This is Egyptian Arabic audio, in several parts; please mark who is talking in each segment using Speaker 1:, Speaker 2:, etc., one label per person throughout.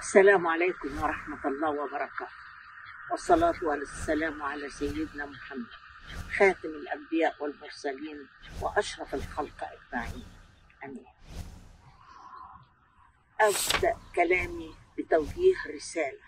Speaker 1: السلام عليكم ورحمة الله وبركاته والصلاة والسلام على سيدنا محمد خاتم الأنبياء والمرسلين وأشرف الخلق أجمعين آمين أبدأ كلامي بتوجيه رسالة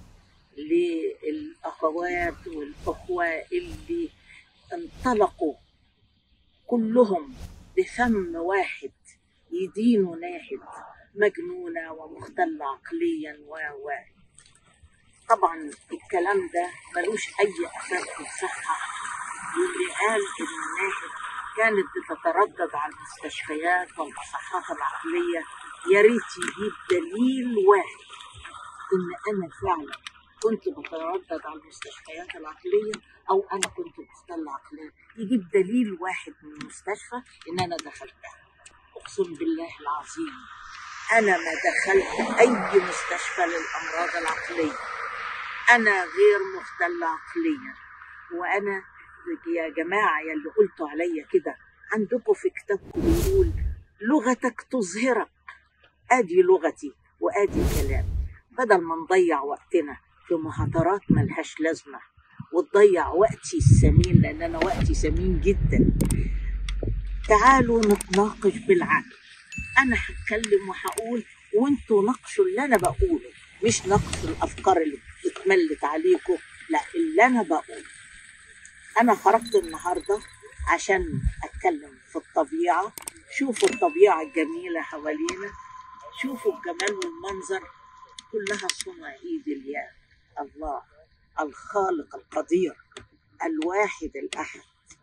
Speaker 1: للأخوات والأخوة اللي انطلقوا كلهم بفم واحد يدينوا ناهد مجنونة ومختلة عقليا و و طبعا الكلام ده ملوش أي أساس في الصحة واللي قال إن ناهد كانت بتتردد على المستشفيات والمصحات العقلية يا ريت يجيب دليل واحد إن أنا فعلا كنت بتردد على المستشفيات العقلية أو أنا كنت مختلة عقليا يجيب دليل واحد من المستشفى إن أنا دخلتها أقسم بالله العظيم أنا ما دخلت أي مستشفى للأمراض العقلية أنا غير مختلة عقليا وأنا يا جماعة يا اللي قلتوا عليا كده عندكم في كتابكم بيقول لغتك تظهرك ادي لغتي وادي كلامي بدل ما نضيع وقتنا في مهاترات ملهاش لازمة وتضيع وقتي الثمين لأن أنا وقتي ثمين جدا تعالوا نتناقش بالعقل أنا هتكلم وهقول وانتوا ناقشوا اللي أنا بقوله مش نقص الأفكار اللي اتملت عليكم لا اللي أنا بقوله أنا خرجت النهاردة عشان أتكلم في الطبيعة شوفوا الطبيعة الجميلة حوالينا شوفوا الجمال والمنظر كلها صنع ايد الياء الله الخالق القدير الواحد الاحد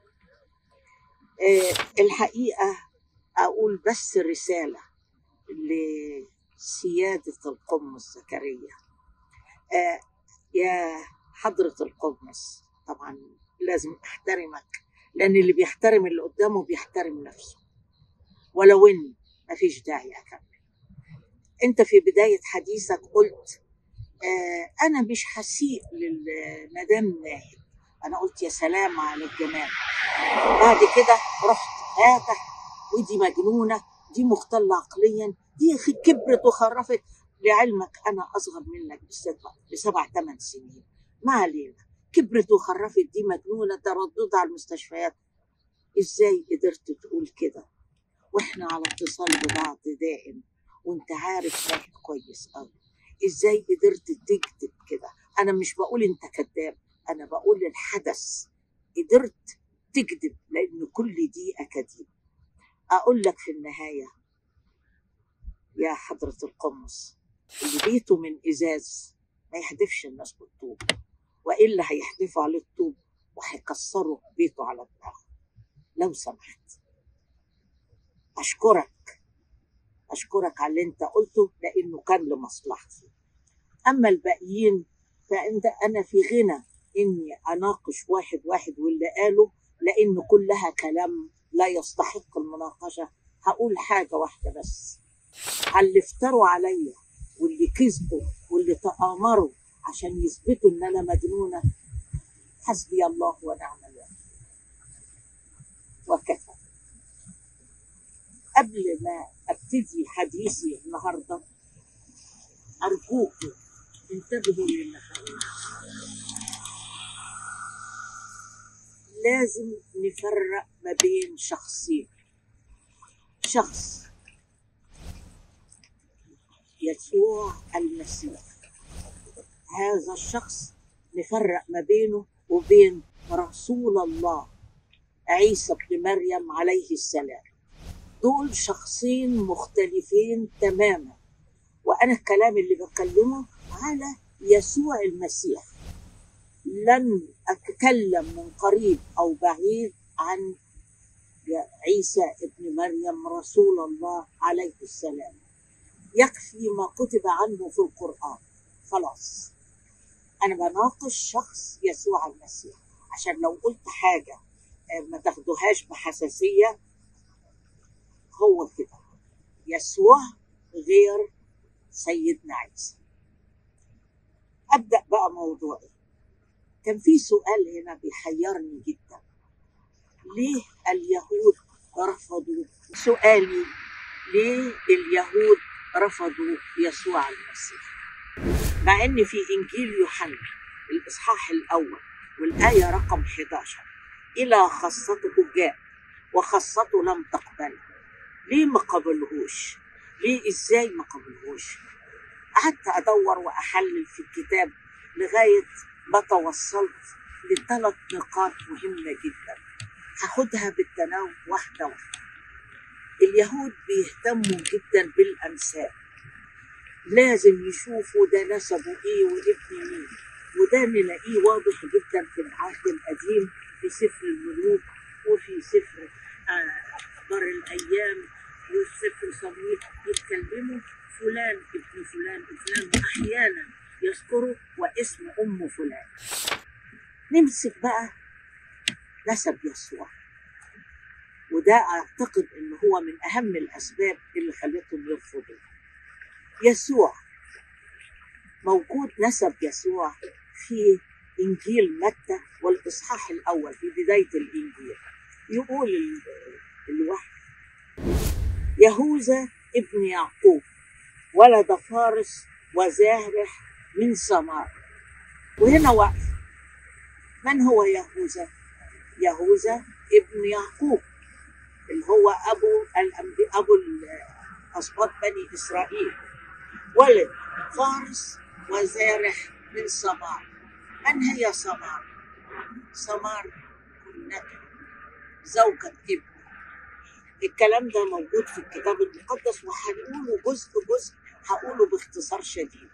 Speaker 1: آه الحقيقه اقول بس رساله لسياده القمص زكريا آه يا حضره القمص طبعا لازم احترمك لان اللي بيحترم اللي قدامه بيحترم نفسه ولو ان مفيش داعي اكمل انت في بداية حديثك قلت آه انا مش هسيء للمدام ناهد انا قلت يا سلام على الجمال بعد كده رحت هذا ودي مجنونة دي مختلة عقليا دي كبرت وخرفت لعلمك انا اصغر منك بسبع بسبع ثمان سنين ما علينا كبرت وخرفت دي مجنونة تردد على المستشفيات ازاي قدرت تقول كده واحنا على اتصال ببعض دائم وانت عارف ناهد كويس قوي ازاي قدرت تكذب كده انا مش بقول انت كذاب انا بقول الحدث قدرت تكذب لان كل دي اكاذيب اقول لك في النهايه يا حضره القمص اللي بيته من ازاز ما يحدفش الناس بالطوب والا هيحدفوا عليه الطوب وهيكسروا بيته على دماغه لو سمحت اشكرك أشكرك على اللي أنت قلته لأنه كان لمصلحتي أما الباقيين فأنت أنا في غنى إني أناقش واحد واحد واللي قاله لأن كلها كلام لا يستحق المناقشة هقول حاجة واحدة بس على اللي افتروا عليا واللي كذبوا واللي تآمروا عشان يثبتوا إن أنا مجنونة حسبي الله ونعم الوكيل وكفى قبل ما ابتدي حديثي النهارده ارجوكم انتبهوا للي هقوله لازم نفرق ما بين شخصين شخص يسوع المسيح هذا الشخص نفرق ما بينه وبين رسول الله عيسى ابن مريم عليه السلام دول شخصين مختلفين تماما وانا الكلام اللي بكلمه على يسوع المسيح لن اتكلم من قريب او بعيد عن عيسى ابن مريم رسول الله عليه السلام يكفي ما كتب عنه في القران خلاص انا بناقش شخص يسوع المسيح عشان لو قلت حاجه ما تاخدوهاش بحساسيه هو كده يسوع غير سيدنا عيسى ابدا بقى موضوعي كان في سؤال هنا بيحيرني جدا ليه اليهود رفضوا سؤالي ليه اليهود رفضوا يسوع المسيح مع ان في انجيل يوحنا الاصحاح الاول والايه رقم 11 الى خاصته جاء وخاصته لم تقبله ليه ما قبلهوش ليه ازاي ما قبلهوش قعدت ادور واحلل في الكتاب لغايه ما توصلت لثلاث نقاط مهمه جدا هاخدها بالتناول واحده واحده اليهود بيهتموا جدا بالانساب لازم يشوفوا ده نسبه ايه وابن مين وده نلاقيه واضح جدا في العهد القديم في سفر الملوك وفي سفر آه، اخبار الايام وسفر صمويل يتكلموا فلان ابن فلان ابن فلان واحيانا يذكروا واسم ام فلان نمسك بقى نسب يسوع وده اعتقد ان هو من اهم الاسباب اللي خلتهم يرفضوا يسوع موجود نسب يسوع في انجيل متى والاصحاح الاول في بدايه الانجيل يقول ال- الوحي يهوذا ابن يعقوب ولد فارس وزاهرح من سمار وهنا وقف من هو يهوذا يهوذا ابن يعقوب اللي هو ابو الانبياء ابو اسباط بني اسرائيل ولد فارس وزارح من سمار من هي سمار سمار كنته زوجة ابن الكلام ده موجود في الكتاب المقدس وهنقوله جزء جزء هقوله باختصار شديد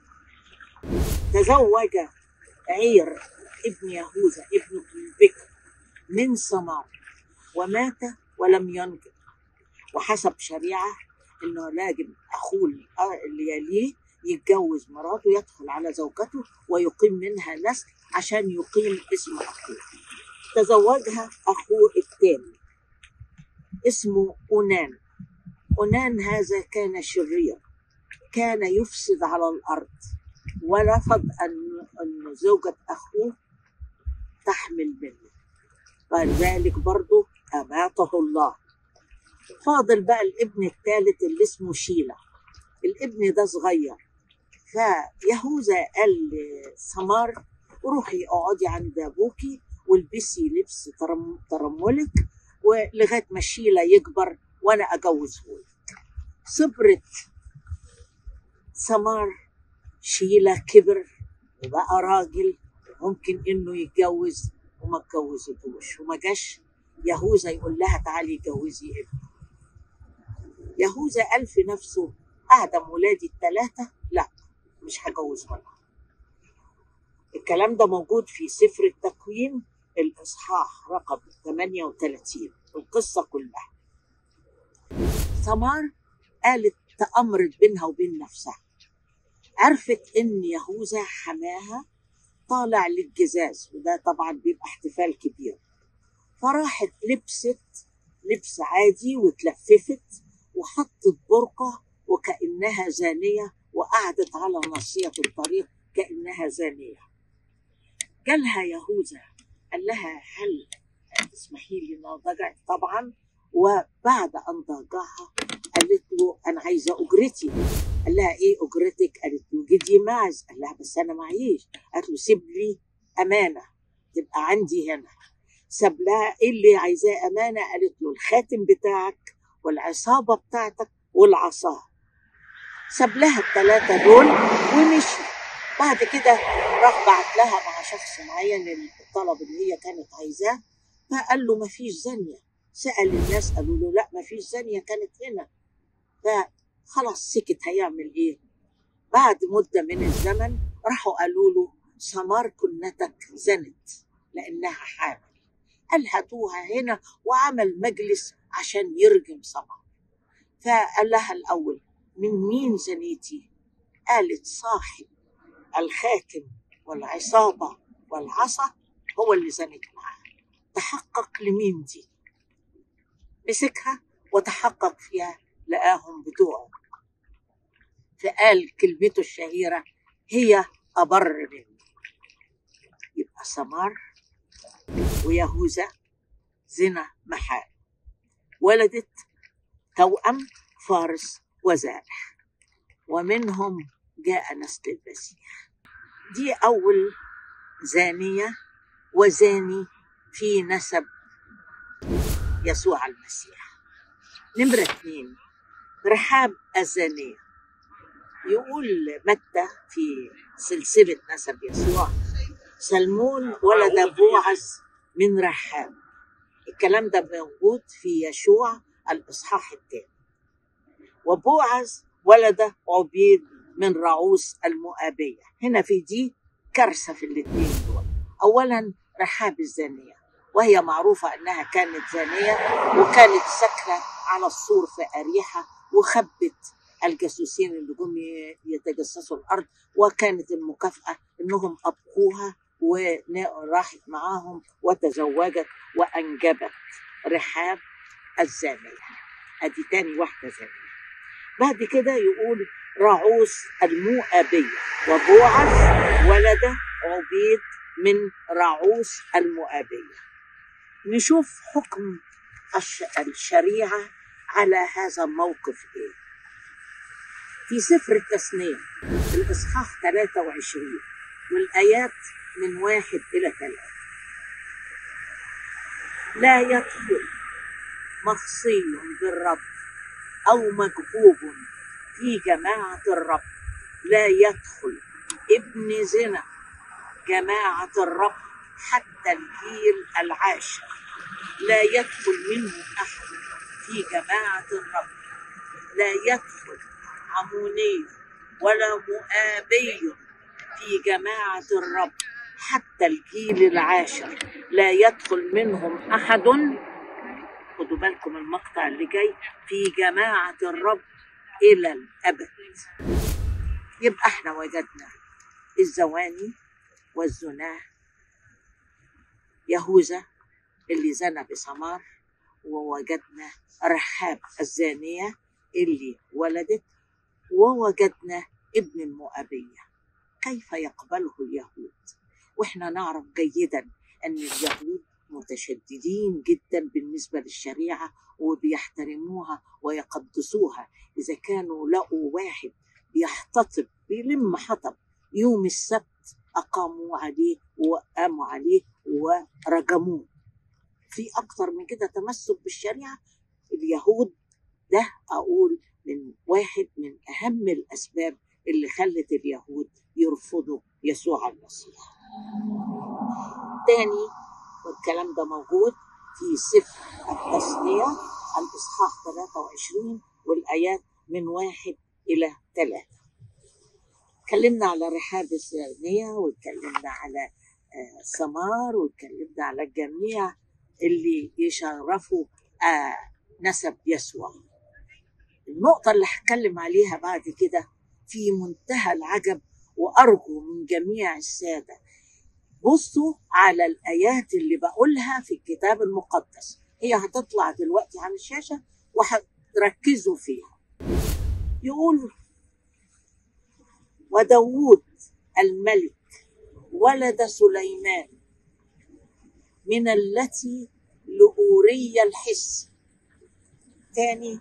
Speaker 1: تزوج عير ابن يهوذا ابن بكر من سمار ومات ولم ينجب وحسب شريعة انه لازم اخوه اللي يليه يتجوز مراته يدخل على زوجته ويقيم منها نسل عشان يقيم اسم اخوه تزوجها اخوه الثاني اسمه أونان أونان هذا كان شرير كان يفسد على الأرض ورفض أن أن زوجة أخوه تحمل منه فلذلك برضه أماته الله فاضل بقى الابن الثالث اللي اسمه شيلة الابن ده صغير فيهوذا قال لسمار روحي اقعدي عند ابوكي والبسي لبس ترم ترملك ولغايه ما شيلة يكبر وانا اجوزه لك صبرت سمار شيلة كبر وبقى راجل ممكن انه يتجوز وما اتجوزتوش وما جاش يهوذا يقول لها تعالي جوزي ابني يهوذا قال في نفسه اعدم ولادي الثلاثه لا مش هجوزهم الكلام ده موجود في سفر التكوين الاصحاح رقم 38 القصه كلها ثمار قالت تأمرت بينها وبين نفسها عرفت ان يهوذا حماها طالع للجزاز وده طبعا بيبقى احتفال كبير فراحت لبست لبس عادي وتلففت وحطت برقة وكأنها زانية وقعدت على ناصية الطريق كأنها زانية جالها يهوذا قال لها هل تسمحي لي ان اضجعك طبعا وبعد ان ضجعها قالت له انا عايزه اجرتي قال لها ايه اجرتك قالت له جدي معز قال لها بس انا معيش قالت له سيب لي امانه تبقى عندي هنا ساب لها ايه اللي عايزاه امانه قالت له الخاتم بتاعك والعصابه بتاعتك والعصا ساب لها الثلاثه دول ومشي بعد كده راح بعت لها مع شخص معين الطلب اللي هي كانت عايزاه فقال له ما فيش زانيه سال الناس قالوا له لا ما فيش زانيه كانت هنا فخلاص سكت هيعمل ايه بعد مده من الزمن راحوا قالوا له سمار كنتك زنت لانها حامل قال هاتوها هنا وعمل مجلس عشان يرجم سمار فقال لها الاول من مين زنيتي قالت صاحب الخاتم والعصابه والعصا هو اللي زنت معاه تحقق لمين دي مسكها وتحقق فيها لقاهم بتوعه فقال كلمته الشهيرة هي أبر مني يبقى سمار ويهوذا زنا محال ولدت توأم فارس وزارح ومنهم جاء نسل المسيح دي أول زانية وزاني في نسب يسوع المسيح نمرة اثنين رحاب الزانية يقول متى في سلسلة نسب يسوع سلمون ولد بوعز من رحاب الكلام ده موجود في يشوع الإصحاح الثاني وبوعز ولد عبيد من رعوس المؤابية هنا في دي كارثة في الاثنين دول أولا رحاب الزانية وهي معروفة أنها كانت زانية وكانت ساكنة على السور في أريحة وخبت الجاسوسين اللي جم يتجسسوا الأرض وكانت المكافأة أنهم أبقوها وراحت معاهم وتزوجت وأنجبت رحاب الزانية أدي تاني واحدة زانية بعد كده يقول رعوس المؤابية وبوعز ولد عبيد من رعوس المؤابية نشوف حكم الشريعة على هذا الموقف إيه في سفر التثنية الإصحاح 23 والآيات من واحد إلى ثلاثة لا يدخل مخصي بالرب أو مكبوب في جماعة الرب لا يدخل ابن زنا جماعة الرب حتى الجيل العاشر لا يدخل منه أحد في جماعة الرب لا يدخل عموني ولا مؤابي في جماعة الرب حتى الجيل العاشر لا يدخل منهم أحد خدوا بالكم المقطع اللي جاي في جماعة الرب إلى الأبد يبقى احنا وجدنا الزواني والزناه يهوذا اللي زنى بسمار ووجدنا رحاب الزانية اللي ولدت ووجدنا ابن المؤبية كيف يقبله اليهود واحنا نعرف جيدا ان اليهود متشددين جدا بالنسبة للشريعة وبيحترموها ويقدسوها إذا كانوا لقوا واحد بيحتطب بيلم حطب يوم السبت أقاموا عليه وقاموا عليه ورجموه في أكتر من كده تمسك بالشريعة اليهود ده أقول من واحد من أهم الأسباب اللي خلت اليهود يرفضوا يسوع المسيح تاني والكلام ده موجود في سفر التثنية الإصحاح 23 والآيات من واحد إلى ثلاثة اتكلمنا على رحاب الزانية واتكلمنا على سمار واتكلمنا على الجميع اللي يشرفوا نسب يسوع النقطة اللي هتكلم عليها بعد كده في منتهى العجب وأرجو من جميع السادة بصوا على الآيات اللي بقولها في الكتاب المقدس هي هتطلع دلوقتي على الشاشة وهتركزوا فيها يقول وداوود الملك ولد سليمان من التي لأوري الحس تاني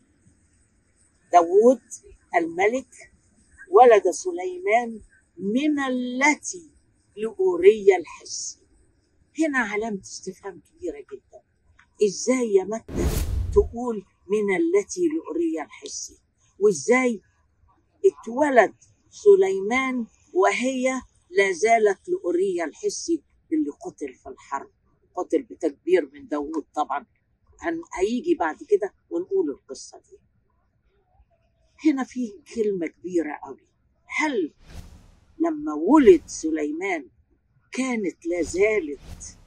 Speaker 1: داوود الملك ولد سليمان من التي لأوري الحس هنا علامة استفهام كبيرة جدا ازاي يا مكة تقول من التي لأوري الحس وازاي اتولد سليمان وهي لا زالت لأوريا الحسي اللي قتل في الحرب قتل بتكبير من داوود طبعا هيجي بعد كده ونقول القصة دي هنا في كلمة كبيرة قوي هل لما ولد سليمان كانت لا زالت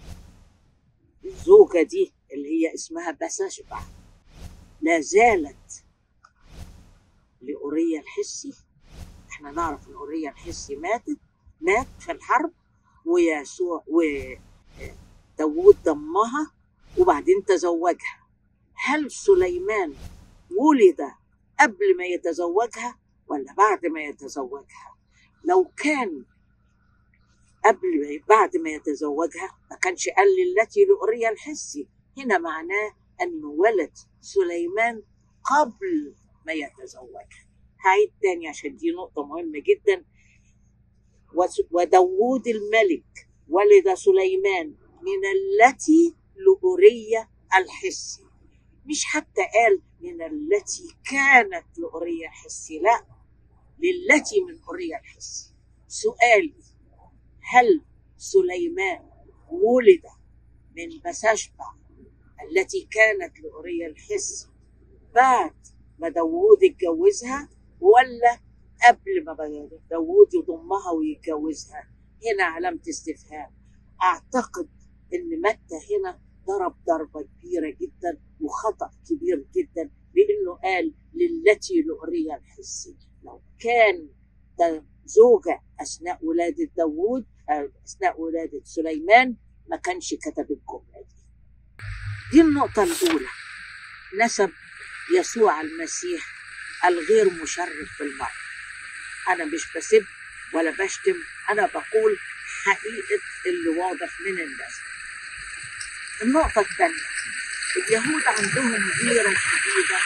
Speaker 1: الزوجة دي اللي هي اسمها بسشبع لا زالت لأوريا الحسي احنا نعرف ان أوريا الحسي ماتت مات في الحرب ويسوع وداوود ضمها وبعدين تزوجها هل سليمان ولد قبل ما يتزوجها ولا بعد ما يتزوجها لو كان قبل بعد ما يتزوجها ما كانش قال التي لأوريا الحسي هنا معناه أنه ولد سليمان قبل ما يتزوجها هعيد تاني عشان دي نقطة مهمة جدا وس- وداوود الملك ولد سليمان من التي لأورية الحسي مش حتى قال من التي كانت لأورية الحسي لا للتي من أورية الحسي سؤالي هل سليمان ولد من بسشبع التي كانت لأورية الحسي بعد ما داوود اتجوزها ولا قبل ما داوود يضمها ويتجوزها هنا علامة استفهام أعتقد إن متى هنا ضرب ضربة كبيرة جدا وخطأ كبير جدا لأنه قال للتي لأريها الحسي لو كان ده زوجة أثناء ولادة داوود آه، أثناء ولادة سليمان ما كانش كتب الجملة دي دي النقطة الأولى نسب يسوع المسيح الغير مشرف بالمرء أنا مش بسب ولا بشتم أنا بقول حقيقة اللي واضح من النسب النقطة الثانية اليهود عندهم غيرة شديدة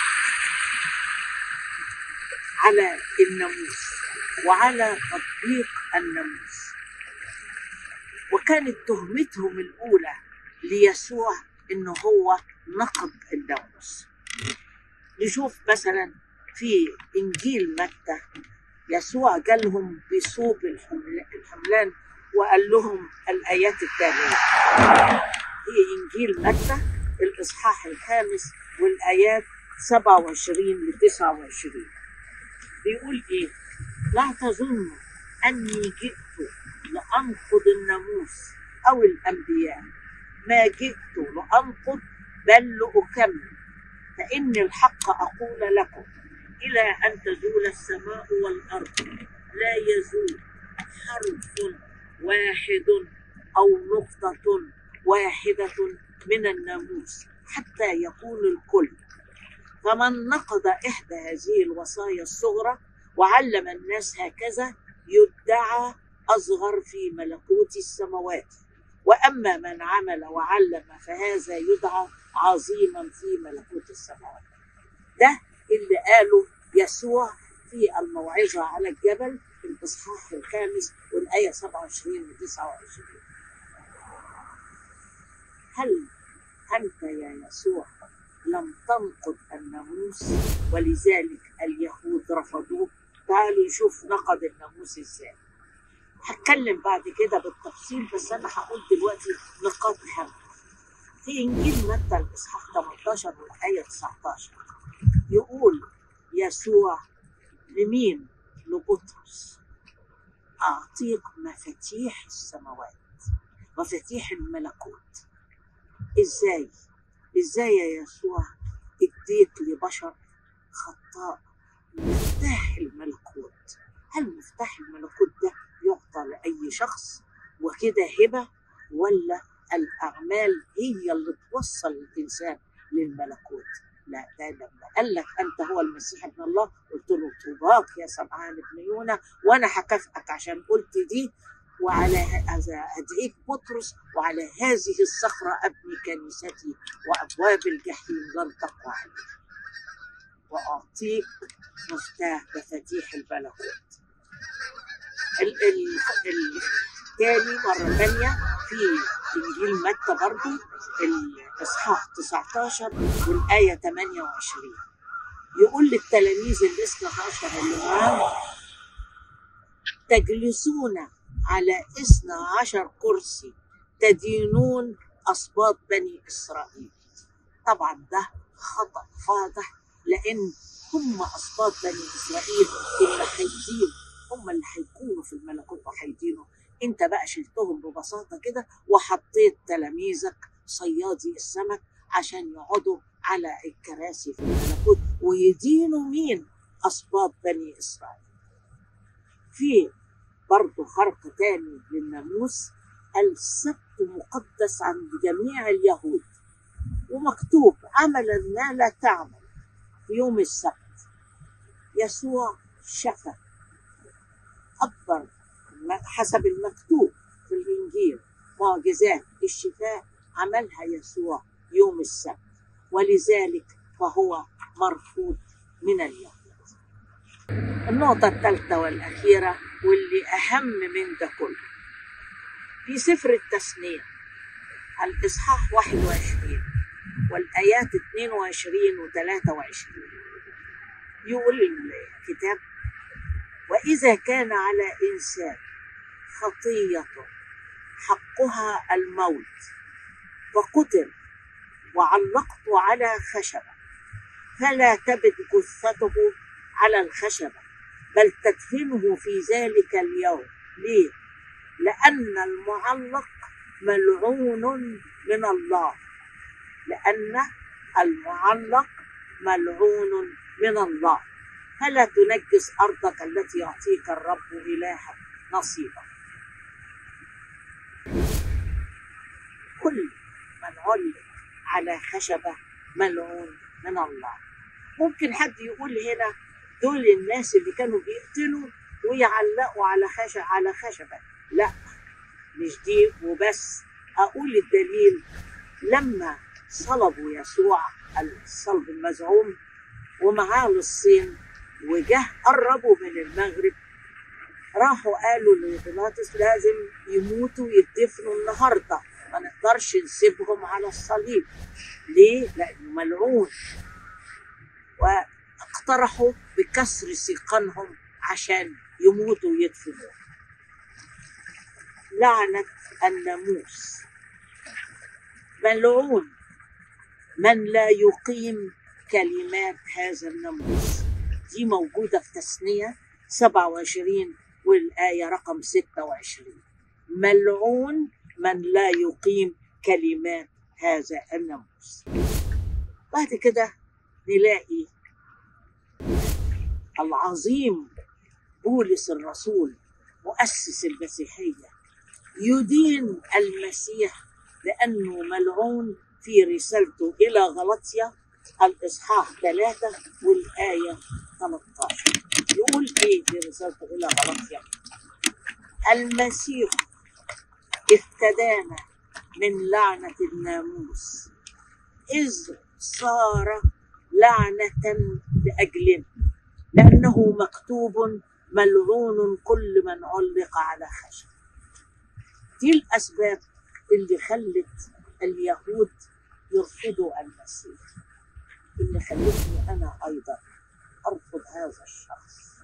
Speaker 1: على الناموس وعلى تطبيق الناموس وكانت تهمتهم الأولى ليسوع إنه هو نقض الناموس نشوف مثلا في إنجيل متى يسوع جالهم بصوب الحمل- الحملان وقال لهم الآيات التالية في إنجيل متى الإصحاح الخامس والآيات 27 ل 29 بيقول إيه؟ لا تظنوا أني جئت لأنقض الناموس أو الأنبياء ما جئت لأنقض بل لأكمل فإن الحق أقول لكم إلى أن تزول السماء والأرض لا يزول حرف واحد أو نقطة واحدة من الناموس حتى يكون الكل فمن نقض إحدى هذه الوصايا الصغرى وعلم الناس هكذا يدعى أصغر في ملكوت السماوات وأما من عمل وعلم فهذا يدعى عظيما في ملكوت السماوات ده اللي قاله يسوع في الموعظة على الجبل في الإصحاح الخامس والآية 27 و 29 هل أنت يا يسوع لم تنقض الناموس ولذلك اليهود رفضوك تعالوا نشوف نقض الناموس ازاي هتكلم بعد كده بالتفصيل بس انا هقول دلوقتي نقاط هامه في انجيل متى الاصحاح 18 والايه 19 يقول يسوع لمين لبطرس اعطيك مفاتيح السماوات مفاتيح الملكوت ازاي ازاي يا يسوع اديت لبشر خطاء مفتاح الملكوت هل مفتاح الملكوت ده يعطى لأي شخص وكده هبة ولا الأعمال هي اللي توصل الإنسان للملكوت لا ده لما قال لك أنت هو المسيح ابن الله قلت له طوباك يا سمعان ابن يونا وأنا هكافئك عشان قلت دي وعلى هذا أدعيك بطرس وعلى هذه الصخرة أبني كنيستي وأبواب الجحيم لن تقوى عليها وأعطيك مفتاح مفاتيح الملكوت ال- ال- التاني مرة تانية في إنجيل متى برضو الإصحاح 19 والآية 28 يقول للتلاميذ الاثنى عشر اللي معاه تجلسون على اثنى عشر كرسي تدينون أسباط بني إسرائيل طبعا ده خطأ فاضح لأن هم أسباط بني إسرائيل اللي هيدين هم اللي هيكونوا في الملكوت وهيدينوا انت بقى شلتهم ببساطة كده وحطيت تلاميذك صيادي السمك عشان يقعدوا على الكراسي في الملكوت ويدينوا مين أسباط بني إسرائيل في برضه خرق تاني للناموس السبت مقدس عند جميع اليهود ومكتوب عملا ما لا تعمل في يوم السبت يسوع شفى أكبر حسب المكتوب في الإنجيل معجزات الشفاء عملها يسوع يوم السبت ولذلك فهو مرفوض من اليهود النقطة الثالثة والأخيرة واللي أهم من ده كله في سفر التثنية الإصحاح 21 والآيات 22 و 23 يقول الكتاب وإذا كان على إنسان خطية حقها الموت وقتل وعلقت على خشبة فلا تبت جثته على الخشبة بل تدفنه في ذلك اليوم ليه؟ لأن المعلق ملعون من الله لأن المعلق ملعون من الله فلا تنجس أرضك التي يعطيك الرب إلهك نصيبا كل من علق على خشبة ملعون من الله ممكن حد يقول هنا دول الناس اللي كانوا بيقتلوا ويعلقوا على خشب على خشبة لا مش دي وبس أقول الدليل لما صلبوا يسوع الصلب المزعوم ومعاه للصين وجه قربوا من المغرب راحوا قالوا لبيلاطس لازم يموتوا يدفنوا النهارده ما نقدرش نسيبهم على الصليب ليه؟ لأنه ملعون واقترحوا بكسر سيقانهم عشان يموتوا ويدفنوا لعنة الناموس ملعون من لا يقيم كلمات هذا الناموس دي موجودة في تثنية 27 والآية رقم 26 ملعون من لا يقيم كلمات هذا الناموس بعد كده نلاقي العظيم بولس الرسول مؤسس المسيحية يدين المسيح لأنه ملعون في رسالته إلى غلطية الإصحاح ثلاثة والآية 13 يقول إيه في رسالته إلى غلطية المسيح افتدانا من لعنة الناموس إذ صار لعنة لأجلنا لأنه مكتوب ملعون كل من علق على خشب دي الأسباب اللي خلت اليهود يرفضوا المسيح اللي خلتني أنا أيضا أرفض هذا الشخص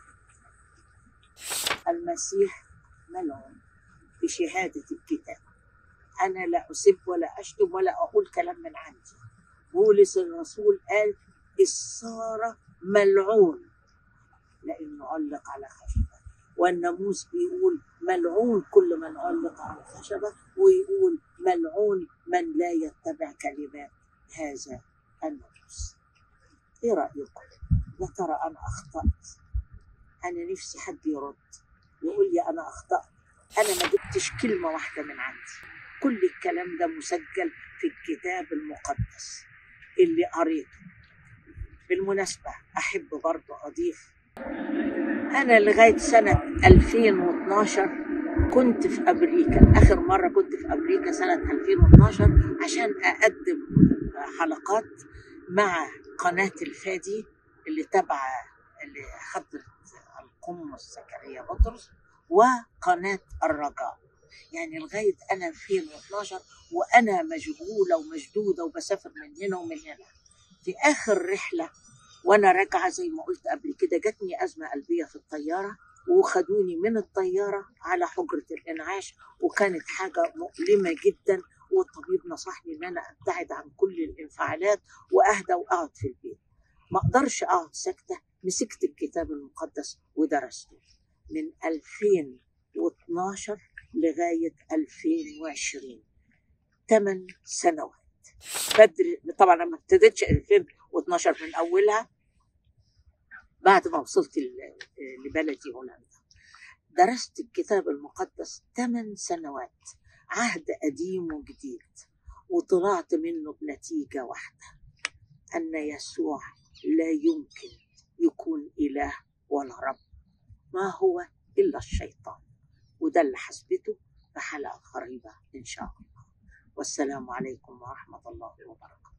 Speaker 1: المسيح ملعون بشهادة الكتاب أنا لا أسب ولا أشتم ولا أقول كلام من عندي بولس الرسول قال الصار ملعون لأنه علق على خشبة والناموس بيقول ملعون كل من علق على خشبة ويقول ملعون من لا يتبع كلمات هذا الناموس ايه رأيكم يا ترى انا اخطأت انا نفسي حد يرد يقول لي انا اخطأت انا ما جبتش كلمة واحدة من عندي كل الكلام ده مسجل في الكتاب المقدس اللي قريته بالمناسبة أحب برضو أضيف أنا لغاية سنة 2012 كنت في أمريكا آخر مرة كنت في أمريكا سنة 2012 عشان أقدم حلقات مع قناة الفادي اللي تبع لحضرة القمص زكريا بطرس وقناة الرجاء يعني لغاية أنا 2012 وأنا مشغولة ومشدودة وبسافر من هنا ومن هنا في آخر رحلة وأنا راجعة زي ما قلت قبل كده جاتني أزمة قلبية في الطيارة وخدوني من الطيارة على حجرة الإنعاش وكانت حاجة مؤلمة جدا والطبيب نصحني ان انا ابتعد عن كل الانفعالات واهدى واقعد في البيت ما اقدرش اقعد ساكته مسكت الكتاب المقدس ودرسته من 2012 لغايه 2020 ثمان سنوات بدري طبعا انا ما ابتديتش 2012 من اولها بعد ما وصلت لبلدي هولندا درست الكتاب المقدس ثمان سنوات عهد قديم وجديد وطلعت منه بنتيجة واحدة أن يسوع لا يمكن يكون إله ولا رب ما هو إلا الشيطان وده اللي حسبته في حلقة قريبة إن شاء الله والسلام عليكم ورحمة الله وبركاته